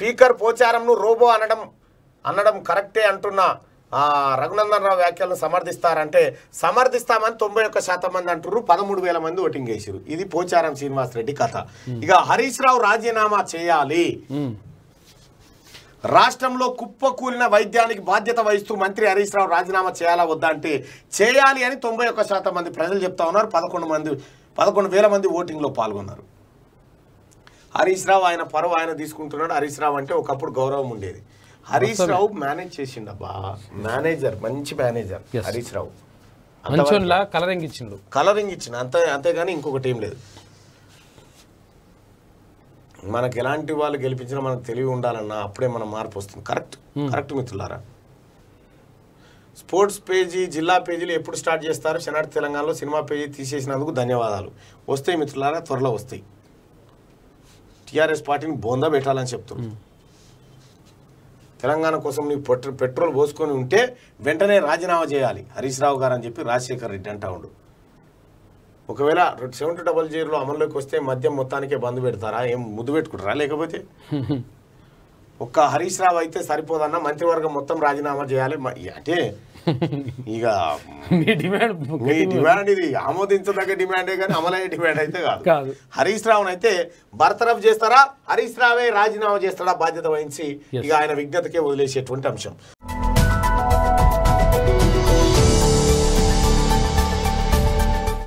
Speaker పోచారంను robo అనడం అనడం కరెక్టే అంటున్న ఆ, రఘునందన్ రావు వ్యాఖ్యలను సమర్థిస్తారంటే సమర్థిస్తామని తొంభై ఒక్క శాతం మంది అంటున్నారు పదమూడు వేల మంది ఓటింగ్ వేసారు ఇది పోచారం శ్రీనివాస్ రెడ్డి కథ ఇక హరీష్ రావు రాజీనామా చేయాలి ఉమ్. రాష్ట్రంలో కుప్పకూలిన వైద్యానికి బాధ్యత వహిస్తూ మంత్రి హరీష్ రావు రాజీనామా చేయాలా వద్దా అంటే చేయాలి అని తొంభై ఒక్క శాతం మంది ప్రజలు చెప్తా ఉన్నారు పదకొండు మంది పదకొండు వేల మంది ఓటింగ్లో పాల్గొన్నారు హరీష్ రావు ఆయన పరువు ఆయన తీసుకుంటున్నాడు హరీష్ రావు అంటే ఒకప్పుడు గౌరవం ఉండేది హరీష్ రావు మేనేజ్ చేసిండబ్బా మేనేజర్ మంచి మేనేజర్ Yes. హరీష్ రావు మంచోన్లా కలరింగ్ ఇచ్చిండు కలరింగ్ ఇచ్చిన అంతే అంతేగాని ఇంకొకటి ఏం లేదు మనకు ఎలాంటి వాళ్ళు గెలిపించినా మనకు తెలివి ఉండాలన్నా అప్పుడే మన మార్పు వస్తుంది కరెక్ట్ కరెక్ట్ మిత్రులారా స్పోర్ట్స్ పేజీ జిల్లా పేజీలు ఎప్పుడు స్టార్ట్ చేస్తారు శనాటి తెలంగాణలో సినిమా పేజీ తీసేసినందుకు ధన్యవాదాలు వస్తాయి మిత్రులారా త్వరలో వస్తాయి టీఆర్ఎస్ పార్టీని బొంద పెట్టాలని చెప్తున్నారు తెలంగాణ కోసం నీ పెట్రో పెట్రోల్ పోసుకొని ఉంటే వెంటనే రాజీనామా చేయాలి హరీష్ రావు గారు అని చెప్పి రాజశేఖర్ రెడ్డి అంటా ఉండు ఒకవేళ సెవెంటీ డబల్ జీరోలో అమల్లోకి వస్తే మద్యం మొత్తానికే బంద్ పెడతారా ఏం ముద్దు పెట్టుకుంటారా లేకపోతే ఒక్క హరీష్ రావు అయితే సరిపోదన్న మంత్రివర్గం మొత్తం రాజీనామా చేయాలి మ- అంటే ఇక మీ డిమాండ్ మీ డిమాండ్ ఇది ఆమోదించదగ్గ డిమాండే కానీ అమలయ్యే డిమాండ్ అయితే కాదు కాదు హరీష్ రావును అయితే బర్తరఫ్ చేస్తారా హరీష్ రావే రాజీనామా చేస్తాడా బాధ్యత వహించి Yes. ఇక ఆయన విజ్ఞతకే వదిలేసేటువంటి అంశం